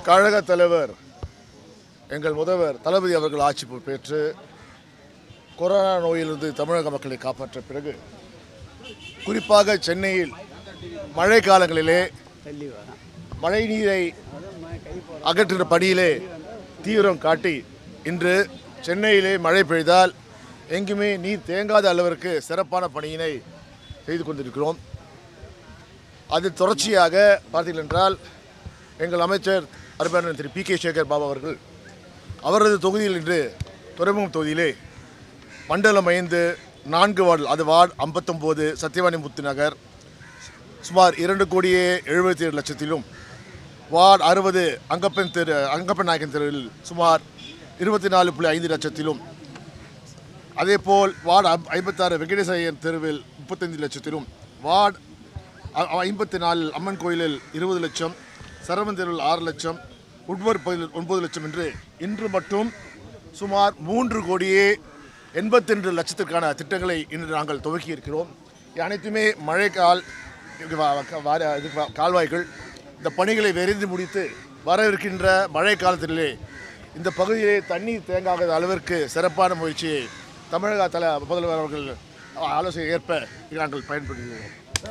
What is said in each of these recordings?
கழக தலைவர் எங்கள் முதல்வர் தளபதி அவர்கள் ஆட்சி பொறுப்பேற்று கொரோனா நோயிலிருந்து தமிழக மக்களை காப்பாற்ற பிறகு குறிப்பாக சென்னையில் மழை காலங்களிலே மழை நீரை அகற்றுகிற பணியிலே தீவிரம் காட்டி இன்று சென்னையிலே மழை பெய்தால் எங்குமே நீர் தேங்காத அளவிற்கு சிறப்பான பணியினை செய்து கொண்டிருக்கிறோம் அது தொடர்ச்சியாக பார்த்தீர்கள் என்றால் எங்கள் அமைச்சர் அருமையான திரு பி கே சேகர் பாபு அவர்கள் அவரது தொகுதியில் இன்று துறைமுகம் தொகுதியிலே மண்டலம் ஐந்து நான்கு வார்டு அது வார்டு ஐம்பத்தொம்போது சத்யவாணி முத்து நகர் சுமார் இரண்டு கோடியே எழுபத்தி ஏழு லட்சத்திலும் வார்டு அறுபது அங்கப்பன் தெரு அங்கப்பன் நாயக்கன் தெருவில் சுமார் இருபத்தி நாலு புள்ளி ஐந்து லட்சத்திலும் அதேபோல் வார்டு ஐம்- ஐம்பத்தாறு வெங்கடேசையன் தெருவில் முப்பத்தைந்து லட்சத்திலும் வார்டு ஐ- ஐம்பத்தி நாலில் அம்மன் கோயிலில் இருபது லட்சம் சரவணன் தெருவில் ஆறு லட்சம் உட்வர் பகுதியில் ஒன்பது லட்சம் என்று இன்று மட்டும் சுமார் மூன்று கோடியே எண்பத்தி லட்சத்திற்கான திட்டங்களை இன்று நாங்கள் துவக்கி இருக்கிறோம் இது அனைத்துமே மழைக்கால் இது வா- வா- வார- இது வா- கால்வாய்கள் இந்த பணிகளை விரைந்து முடித்து வரவிருக்கின்ற மழை காலத்திலே இந்த பகுதியிலே தண்ணீர் தேங்காத அளவிற்கு சிறப்பான முயற்சியை தமிழக தல முதல்வர் அவர்கள் ஆலோசனை ஏற்ப இதை நாங்கள் பயன்படுத்துகிறோம்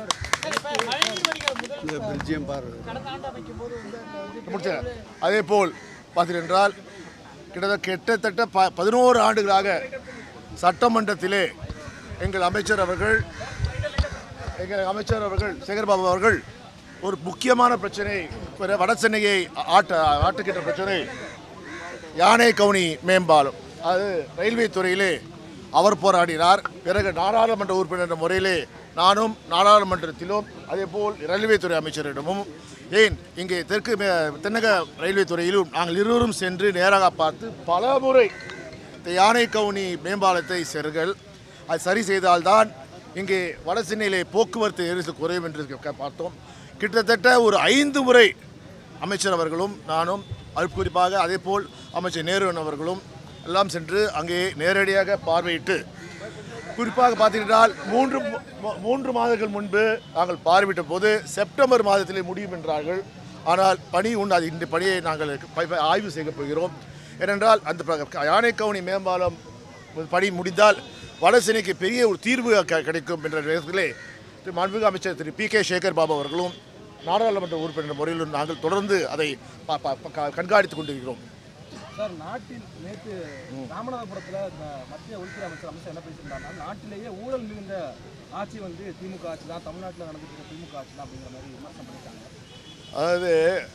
முடிச்சேன் அதே போல் பார்த்தீர்கள் என்றால் கிட்டத்தட்ட கிட்டத்தட்ட ப பதினோரு ஆண்டுகளாக சட்டமன்றத்திலே எங்கள் அமைச்சர் அவர்கள் எங்கள் அமைச்சர் அவர்கள் சேகர்பாபு அவர்கள் ஒரு முக்கியமான பிரச்சனை ஒரு வட சென்னையை ஆட்ட ஆட்டுகின்ற பிரச்சனை யானை கவுனி மேம்பாலம் அது ரயில்வே துறையிலே அவர் போராடினார் பிறகு நாடாளுமன்ற உறுப்பினர் என்ற முறையிலே நானும் நாடாளுமன்றத்திலும் அதேபோல் ரயில்வே துறை அமைச்சரிடமும் ஏன் இங்கே தெற்கு மே- தென்னக ரயில்வே துறையிலும் நாங்கள் இருவரும் சென்று நேராக பார்த்து பல முறை இந்த யானை கவுனி மேம்பாலத்தை செருகள் அது சரி செய்தால்தான் இங்கே வட சென்னையிலே போக்குவரத்து நெரிசல் குறையும் என்று க- பார்த்தோம் கிட்டத்தட்ட ஒரு ஐந்து முறை அமைச்சர் அவர்களும் நானும் அது குறிப்பாக அதேபோல் அமைச்சர் நேருவன் அவர்களும் எல்லாம் சென்று அங்கே நேரடியாக பார்வையிட்டு குறிப்பாக பார்த்தீங்கன்றால் மூன்று மு- மூன்று மாதங்கள் முன்பு நாங்கள் பார்வையிட்ட போது செப்டம்பர் மாதத்திலே முடியும் என்றார்கள் ஆனால் பணி உண்டு அது இந்த பணியை நாங்கள் ப- ப- ஆய்வு செய்ய போகிறோம் ஏனென்றால் அந்த ப- யானைக்கவுனி மேம்பாலம் பணி முடிந்தால் வட சென்னைக்கு பெரிய ஒரு தீர்வு க- கிடைக்கும் என்ற நேரத்திலே திரு மாண்புமிகு அமைச்சர் திரு பி கே சேகர் பாபு அவர்களும் நாடாளுமன்ற உறுப்பினர் முறையிலும் நாங்கள் தொடர்ந்து அதை ப- ப- ப- கண்காணித்துக் கொண்டிருக்கிறோம் சார் நாட்டில் நேற்று ராமநாதபுரத்தில் இந்த மத்திய உள்துறை அமைச்சர் அமித்ஷா என்ன பேசியிருந்தாருன்னா நாட்டிலேயே ஊழல் மிகுந்த ஆட்சி வந்து திமுக ஆட்சி தான் தமிழ்நாட்டில் நடந்துட்டு இருக்க திமுக ஆட்சி தான் அப்படிங்கிற மாதிரி விமர்சனம் பண்ணியிருக்காங்க அதாவது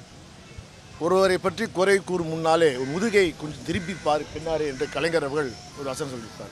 ஒருவரை பற்றி குறை கூறும் முன்னாலே ஒரு முதுகை கொஞ்சம் திருப்பி பார் பின்னாரே என்று கலைஞர் அவர்கள் ஒரு வசனம் சொல்லியிருப்பார்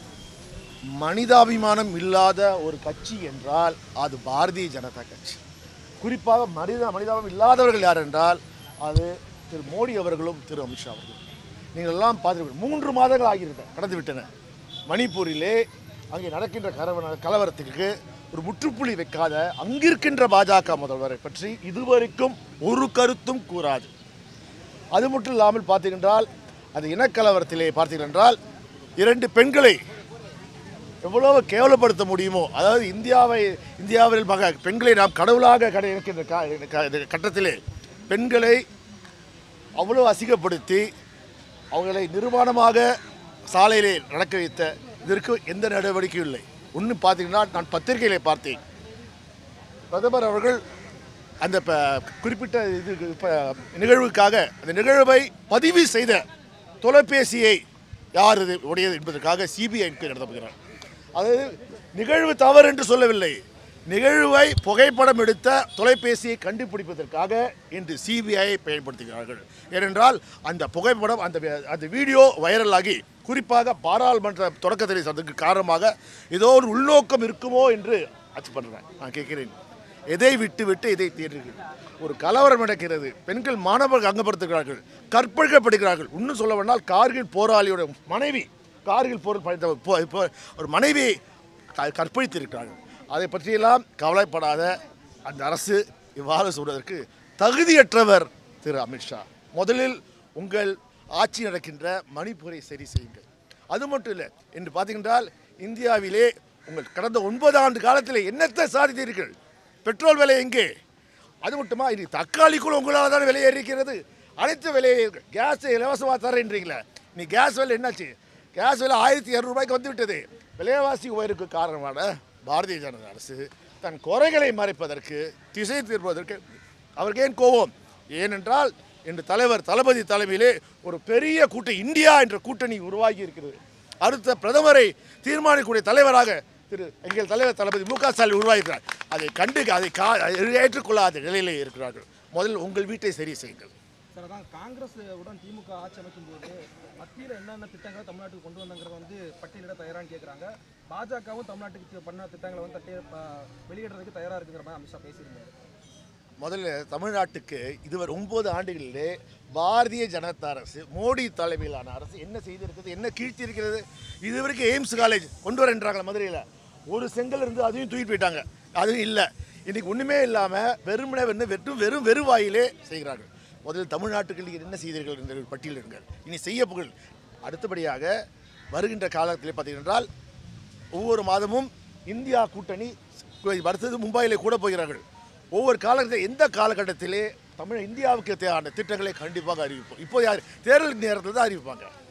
மனிதாபிமானம் இல்லாத ஒரு கட்சி என்றால் அது பாரதிய ஜனதா கட்சி குறிப்பாக மனித மனிதாபிமானம் இல்லாதவர்கள் யார் என்றால் அது திரு மோடி அவர்களும் திரு அமித்ஷா அவர்களும் நீங்கள் எல்லாம் பார்த்து மூன்று மாதங்கள் ஆகியிருக்க கடந்து விட்டன மணிப்பூரிலே அங்கே நடக்கின்ற கலவர கலவரத்திற்கு ஒரு முற்றுப்புள்ளி வைக்காத அங்கிருக்கின்ற பாஜக முதல்வரை பற்றி இதுவரைக்கும் ஒரு கருத்தும் கூறாது அது மட்டும் இல்லாமல் பார்த்தீங்கன்றால் அந்த இனக்கலவரத்திலே பார்த்தீர்கள் என்றால் இரண்டு பெண்களை எவ்வளவு கேவலப்படுத்த முடியுமோ அதாவது இந்தியாவை இந்தியாவில் மக பெண்களை நாம் கடவுளாக கடை இருக்கின்ற கா- க- இந்த கட்டத்திலே பெண்களை அவ்வளோ அசிங்கப்படுத்தி அவர்களை நிர்வாணமாக சாலையிலே நடக்க வைத்த இதற்கு எந்த நடவடிக்கையும் இல்லை ஒன்று பார்த்தீங்கன்னா நான் பத்திரிகையிலே பார்த்தேன் பிரதமர் அவர்கள் அந்த ப- குறிப்பிட்ட இது இப்ப நிகழ்வுக்காக அந்த நிகழ்வை பதிவு செய்த தொலைபேசியை யார் இது உடையது என்பதற்காக சிபிஐ நடத்தப்படுகிறார் அதாவது நிகழ்வு தவறு என்று சொல்லவில்லை நிகழ்வை புகைப்படம் எடுத்த தொலைபேசியை கண்டுபிடிப்பதற்காக இன்று சிபிஐ பயன்படுத்துகிறார்கள் ஏனென்றால் அந்த புகைப்படம் அந்த வி- அந்த வீடியோ வைரலாகி குறிப்பாக பாராளுமன்ற தொடக்கத்திலே அதற்கு காரணமாக ஏதோ ஒரு உள்நோக்கம் இருக்குமோ என்று அச்சு பண்ணுறேன் நான் கேட்கிறேன் எதை விட்டு விட்டு இதை தேடுகிறீர்கள் ஒரு கலவரம் நடக்கிறது பெண்கள் மாணவர்கள் அங்கப்படுத்துகிறார்கள் கற்பழிக்கப்படுகிறார்கள் இன்னும் சொல்ல வேண்டால் கார்கில் போராளியோட மனைவி கார்கில் போர் படித்த போ- போ- ஒரு மனைவியை க- கற்பழித்திருக்கிறார்கள் அதை பற்றியெல்லாம் கவலைப்படாத அந்த அரசு இவ்வாறு சொல்வதற்கு தகுதியற்றவர் திரு அமித்ஷா முதலில் உங்கள் ஆட்சி நடக்கின்ற மணிப்பூரை சரி செய்யுங்கள் அது மட்டும் இல்லை என்று பார்த்தீங்கன்றால் இந்தியாவிலே உங்கள் கடந்த ஒன்பது ஆண்டு காலத்தில் என்னத்தை சாதித்தீர்கள் பெட்ரோல் விலை எங்கே அது மட்டுமா இது தக்காளி கூட உங்களால் தான் விலை ஏறிக்கிறது அனைத்து விலையை கேஸ் இலவசமாக தரேன்றீங்களே நீ கேஸ் விலை என்னாச்சு கேஸ் விலை ஆயிரத்தி இரநூறுபாய்க்கு வந்து விட்டது விலைவாசி உயருக்கு காரணமான பாரதிய ஜனதா அரசு தன் குறைகளை மறைப்பதற்கு திசை திருப்பதற்கு அவருக்கு ஏன் கோபம் ஏனென்றால் இன்று தலைவர் தளபதி தலைமையிலே ஒரு பெரிய கூட்டணி இந்தியா என்ற கூட்டணி உருவாகி இருக்கிறது அடுத்த பிரதமரை தீர்மானிக்கக்கூடிய தலைவராக திரு எங்கள் தலைவர் தளபதி மு க ஸ்டாலின் உருவாகிறார் அதை கண்டு அதை கா ஏற்றுக்கொள்ளாத நிலையிலே இருக்கிறார்கள் முதலில் உங்கள் வீட்டை சரி செய்யுங்கள் சார் அதான் காங்கிரஸ் உடன் திமுக ஆட்சி அமைக்கும் போது மத்தியில் என்னென்ன திட்டங்களை தமிழ்நாட்டுக்கு கொண்டு வந்தாங்கிறத வந்து பட்டியலிட தயாரான்னு கேட்குறாங்க பாஜகவும் தமிழ்நாட்டுக்கு தி- பண்ண திட்டங்களை வந்து தட்டி ப- வெளியிடுறதுக்கு தயாராக இருக்குங்கிற மாதிரி அமித்ஷா பேசியிருந்தாரு முதல்ல தமிழ்நாட்டுக்கு இதுவரை ஒன்பது ஆண்டுகளிலே பாரதிய ஜனதா அரசு மோடி தலைமையிலான அரசு என்ன செய்திருக்கிறது என்ன கீழ்த்தி இருக்கிறது இதுவரைக்கும் எய்ம்ஸ் காலேஜ் கொண்டு வரேன்றாங்களா மதுரையில் ஒரு செங்கல் இருந்து அதையும் தூக்கிட்டு போயிட்டாங்க அதுவும் இல்லை இன்னைக்கு ஒன்றுமே இல்லாமல் வெறுமனே வந்து வெறும் வெறும் வெறுவாயிலே செய்கிறார்கள் முதலில் தமிழ்நாட்டுக்கு நீங்கள் என்ன செய்தீர்கள் என்ற பட்டியலிடுங்கள் இனி செய்ய புகழ் அடுத்தபடியாக வருகின்ற காலத்தில் பார்த்தீங்கன்றால் ஒவ்வொரு மாதமும் இந்தியா கூட்டணி அடுத்தது மும்பையில் கூட போகிறார்கள் ஒவ்வொரு காலகட்டத்தில் எந்த காலகட்டத்திலே தமிழ் இந்தியாவுக்கு தேவையான திட்டங்களை கண்டிப்பாக அறிவிப்போம் இப்போ யார் தேர்தல் நேரத்தில் தான் அறிவிப்பாங்க